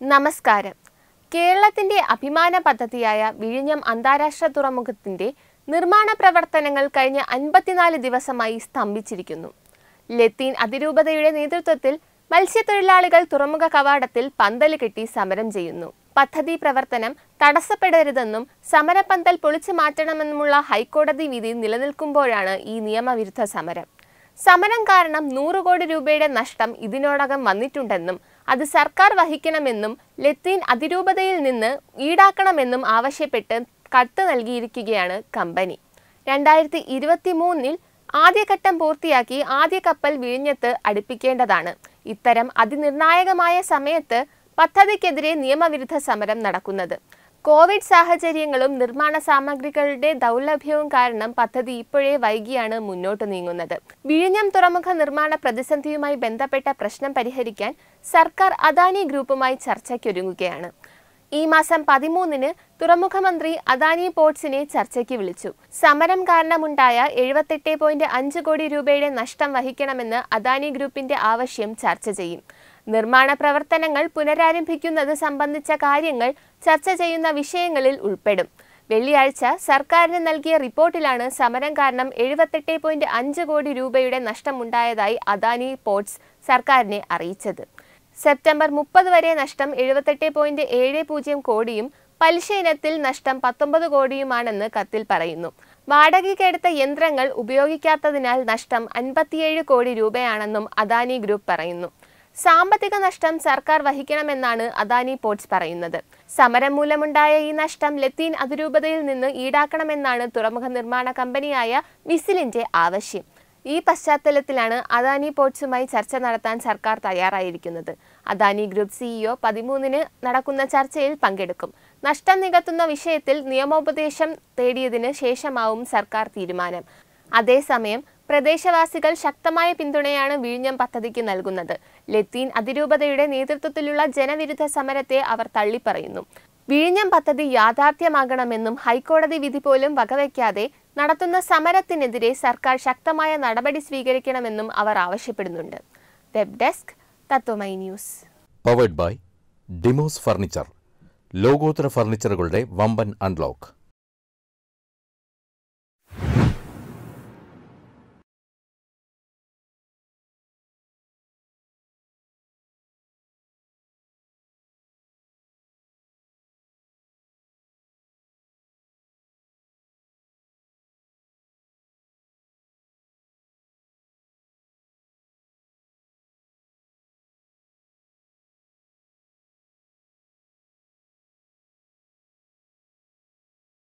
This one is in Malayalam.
നമസ്കാരം കേരളത്തിന്റെ അഭിമാന പദ്ധതിയായ വിഴിഞ്ഞം അന്താരാഷ്ട്ര തുറമുഖത്തിന്റെ നിർമ്മാണ പ്രവർത്തനങ്ങൾ കഴിഞ്ഞ അൻപത്തിനാല് ദിവസമായി സ്തംഭിച്ചിരിക്കുന്നു ലത്തീൻ അതിരൂപതയുടെ നേതൃത്വത്തിൽ മത്സ്യത്തൊഴിലാളികൾ തുറമുഖ കവാടത്തിൽ പന്തല് കെട്ടി സമരം ചെയ്യുന്നു പദ്ധതി പ്രവർത്തനം തടസ്സപ്പെടരുതെന്നും സമരപന്തൽ പൊളിച്ചു മാറ്റണമെന്നുമുള്ള ഹൈക്കോടതി വിധി നിലനിൽക്കുമ്പോഴാണ് ഈ നിയമവിരുദ്ധ സമരം സമരം കാരണം നൂറ് കോടി രൂപയുടെ നഷ്ടം ഇതിനോടകം വന്നിട്ടുണ്ടെന്നും അത് സർക്കാർ വഹിക്കണമെന്നും ലത്തീൻ അതിരൂപതയിൽ നിന്ന് ഈടാക്കണമെന്നും ആവശ്യപ്പെട്ട് കത്ത് നൽകിയിരിക്കുകയാണ് കമ്പനി രണ്ടായിരത്തി ഇരുപത്തി മൂന്നിൽ ആദ്യഘട്ടം പൂർത്തിയാക്കി ആദ്യ കപ്പൽ വിഴിഞ്ഞത്ത് അടുപ്പിക്കേണ്ടതാണ് ഇത്തരം അതിനിർണായകമായ സമയത്ത് പദ്ധതിക്കെതിരെ നിയമവിരുദ്ധ സമരം നടക്കുന്നത് കോവിഡ് സാഹചര്യങ്ങളും നിർമ്മാണ സാമഗ്രികളുടെ ദൗർലഭ്യവും കാരണം പദ്ധതി ഇപ്പോഴേ വൈകിയാണ് മുന്നോട്ട് നീങ്ങുന്നത് വിഴിഞ്ഞം തുറമുഖ നിർമ്മാണ പ്രതിസന്ധിയുമായി ബന്ധപ്പെട്ട പ്രശ്നം പരിഹരിക്കാൻ സർക്കാർ അദാനി ഗ്രൂപ്പുമായി ചർച്ചയ്ക്കൊരുങ്ങുകയാണ് ഈ മാസം പതിമൂന്നിന് തുറമുഖ മന്ത്രി അദാനി പോർട്സിനെ ചർച്ചയ്ക്ക് വിളിച്ചു സമരം കാരണമുണ്ടായ എഴുപത്തെട്ട് പോയിന്റ് അഞ്ച് കോടി രൂപയുടെ നഷ്ടം വഹിക്കണമെന്ന് അദാനി ഗ്രൂപ്പിന്റെ ആവശ്യം ചർച്ച ചെയ്യും നിർമ്മാണ പ്രവർത്തനങ്ങൾ പുനരാരംഭിക്കുന്നത് സംബന്ധിച്ച കാര്യങ്ങൾ ചർച്ച ചെയ്യുന്ന വിഷയങ്ങളിൽ ഉൾപ്പെടും വെള്ളിയാഴ്ച സർക്കാരിന് നൽകിയ റിപ്പോർട്ടിലാണ് സമരം കാരണം എഴുപത്തെട്ട് പോയിന്റ് അഞ്ച് കോടി രൂപയുടെ നഷ്ടമുണ്ടായതായി അദാനി പോർട്സ് സർക്കാരിനെ അറിയിച്ചത് സെപ്റ്റംബർ മുപ്പത് വരെ നഷ്ടം എഴുപത്തെട്ട് പോയിന്റ് ഏഴ് പൂജ്യം കോടിയും പലിശ ഇനത്തിൽ നഷ്ടം പത്തൊമ്പത് കോടിയുമാണെന്ന് കത്തിൽ പറയുന്നു വാടകയ്ക്കെടുത്ത യന്ത്രങ്ങൾ ഉപയോഗിക്കാത്തതിനാൽ നഷ്ടം അൻപത്തിയേഴ് കോടി രൂപയാണെന്നും അദാനി ഗ്രൂപ്പ് പറയുന്നു സാമ്പത്തിക നഷ്ടം സർക്കാർ വഹിക്കണമെന്നാണ് അദാനി പോർട്സ് പറയുന്നത് സമരം മൂലമുണ്ടായ ഈ നഷ്ടം ലത്തീൻ അതിരൂപതയിൽ നിന്ന് ഈടാക്കണമെന്നാണ് തുറമുഖ നിർമ്മാണ കമ്പനിയായ വിസിലിന്റെ ആവശ്യം ഈ പശ്ചാത്തലത്തിലാണ് അദാനി പോർട്സുമായി ചർച്ച നടത്താൻ സർക്കാർ തയ്യാറായിരിക്കുന്നത് അദാനി ഗ്രൂപ്പ് സിഇഒ പതിമൂന്നിന് നടക്കുന്ന ചർച്ചയിൽ പങ്കെടുക്കും നഷ്ടം നികത്തുന്ന വിഷയത്തിൽ നിയമോപദേശം തേടിയതിന് ശേഷമാവും സർക്കാർ തീരുമാനം അതേസമയം പ്രദേശവാസികൾ ശക്തമായ പിന്തുണയാണ് വിഴിഞ്ഞം പദ്ധതിക്ക് നൽകുന്നത് ലത്തീൻ അതിരൂപതയുടെ നേതൃത്വത്തിലുള്ള ജനവിരുദ്ധ സമരത്തെ അവർ തള്ളിപ്പറയുന്നു വിഴിഞ്ഞം പദ്ധതി യാഥാർത്ഥ്യമാകണമെന്നും ഹൈക്കോടതി വിധി പോലും വകവയ്ക്കാതെ നടത്തുന്ന സമരത്തിനെതിരെ സർക്കാർ ശക്തമായ നടപടി സ്വീകരിക്കണമെന്നും അവർ ആവശ്യപ്പെടുന്നുണ്ട് web desk Tatwamayi news powered by Demos furniture ലോകോത്തര ഫർണിച്ചറുകളുടെ വമ്പൻ അൺലോക്ക്